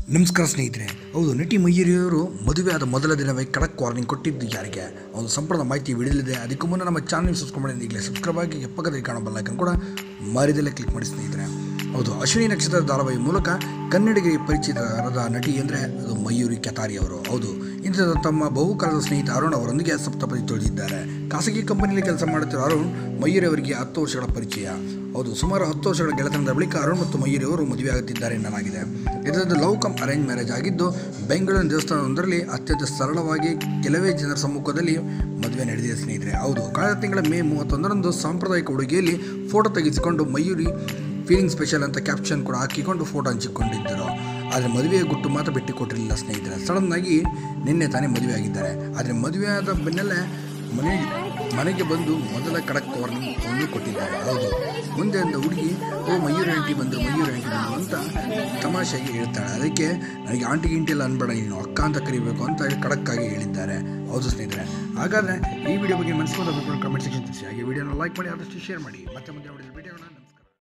ನಮಸ್ಕಾರ ಸ್ನೇಹಿತರೆ ಹೌದು ನಟಿ ಮಯೂರಿಯವರು ಮದುವೆಯಾದ ಮೊದಲ ದಿನವೇ ಖಡಕ್ ವಾರ್ನಿಂಗ್ ಕೊಟ್ಟಿದ್ದು ಯಾರಿಗೆ ಒಂದು ಸಂಪೂರ್ಣ ಮಾಹಿತಿ ವಿಡಿಯೋಲಿದೆ ಅದಕ್ಕೂ ಮುನ್ನ ನಮ್ಮ ಚಾನಲ್ ಸಬ್ಸ್ಕ್ರೈಬ್ ಮಾಡಿ ಈಗಲೇ ಸಬ್ಸ್ಕ್ರೈಬ್ ಆಗಿ ಪಕ್ಕದಲ್ಲಿ ಕಾಣೋ ಬೆಲ್ಲೈಕನ್ ಕೂಡ ಮರಿದಲ್ಲೇ ಕ್ಲಿಕ್ ಮಾಡಿ ಸ್ನೇಹಿತರೆ ಹೌದು ಅಶ್ವಿನಿ ನಕ್ಷತ್ರದ ಧಾರಾವಾಹಿ ಮೂಲಕ ಕನ್ನಡಿಗರಿಗೆ ಪರಿಚಿತರಾದ ನಟಿ ಅಂದರೆ ಅದು ಮಯೂರಿ ಕೆತಾರಿ ಅವರು ಹೌದು ಇಂಥ ತಮ್ಮ ಬಹುಕಾಲದ ಸ್ನೇಹಿತ ಅರುಣ್ ಅವರೊಂದಿಗೆ ಸಪ್ತಪದಿ ತೊಳೆದಿದ್ದಾರೆ ಖಾಸಗಿ ಕಂಪನಿಯಲ್ಲಿ ಕೆಲಸ ಮಾಡುತ್ತಿರುವ ಅರುಣ್ ಮಯೂರಿ ಅವರಿಗೆ ಹತ್ತು ವರ್ಷಗಳ ಪರಿಚಯ ಹೌದು ಸುಮಾರು ಹತ್ತು ವರ್ಷಗಳ ಗೆಳೆತನದ ಬಳಿಕ ಅರುಣ್ ಮತ್ತು ಮಯೂರಿ ಅವರು ಮದುವೆಯಾಗುತ್ತಿದ್ದಾರೆ ಎನ್ನಲಾಗಿದೆ ಇದರದ್ದು ಲವ್ ಕಮ್ ಅರೇಂಜ್ ಮ್ಯಾರೇಜ್ ಆಗಿದ್ದು ಬೆಂಗಳೂರಿನ ದೇವಸ್ಥಾನವೊಂದರಲ್ಲಿ ಅತ್ಯಂತ ಸರಳವಾಗಿ ಕೆಲವೇ ಜನರ ಸಮ್ಮುಖದಲ್ಲಿ ಮದುವೆ ನಡೆದಿದೆ ಸ್ನೇಹಿತರೆ ಹೌದು ಕಳೆದ ತಿಂಗಳ ಮೇ ಮೂವತ್ತೊಂದರಂದು ಸಾಂಪ್ರದಾಯಿಕ ಉಡುಗೆಯಲ್ಲಿ ಫೋಟೋ ತೆಗೆಸಿಕೊಂಡು ಮಯೂರಿ ಫೀಲಿಂಗ್ ಸ್ಪೆಷಲ್ ಅಂತ ಕ್ಯಾಪ್ಷನ್ ಕೂಡ ಹಾಕಿಕೊಂಡು ಫೋಟೋ ಹಂಚಿಕೊಂಡಿದ್ದರು ಆದರೆ ಮದುವೆಯ ಗುಟ್ಟು ಮಾತ್ರ ಬಿಟ್ಟುಕೊಟ್ಟಿರಲಿಲ್ಲ ಸ್ನೇಹಿತರೆ ಸಡನ್ನಾಗಿ ನಿನ್ನೆ ತಾನೇ ಮದುವೆ ಆಗಿದ್ದಾರೆ ಆದರೆ ಮದುವೆಯಾದ ಬೆನ್ನಲ್ಲೇ ಮನೆ ಮನೆಗೆ ಬಂದು ಮೊದಲ ಖಡಕ್ ವಾರ್ನಿಂಗ್ ಒಂದು ಕೊಟ್ಟಿದ್ದಾರೆ ಹೌದು ಮುಂದೆ ಅಂದ ಹುಡುಗಿ ಓ ಮಯೂರ್ ಆಂಟಿ ಬಂದು ಮಯೂರ್ ಆಂಟಿ ಬಂದು ಅಂತ ತಮಾಷೆಗೆ ಹೇಳ್ತಾಳೆ ಅದಕ್ಕೆ ನನಗೆ ಆಂಟಿ ಗಿಂಟಿ ಎಲ್ಲ ಅನ್ಬೇಡ ನೀನು ಅಕ್ಕ ಅಂತ ಕರಿಬೇಕು ಅಂತ ಹೇಳಿ ಖಡಕ್ಕಾಗಿ ಹೇಳಿದ್ದಾರೆ ಹೌದು ಸ್ನೇಹಿತರೆ ಹಾಗಾದರೆ ಈ ವಿಡಿಯೋ ಬಗ್ಗೆ ಮನಸ್ಸು ಕಮೆಂಟ್ ಸೆಕ್ಷನ್ ತಿಳಿಸಿ ಹಾಗೆ ವಿಡಿಯೋನ ಲೈಕ್ ಮಾಡಿ ಆದಷ್ಟು ಶೇರ್ ಮಾಡಿ ಮತ್ತೆ ಮುಂದೆ ವಿಡಿಯೋ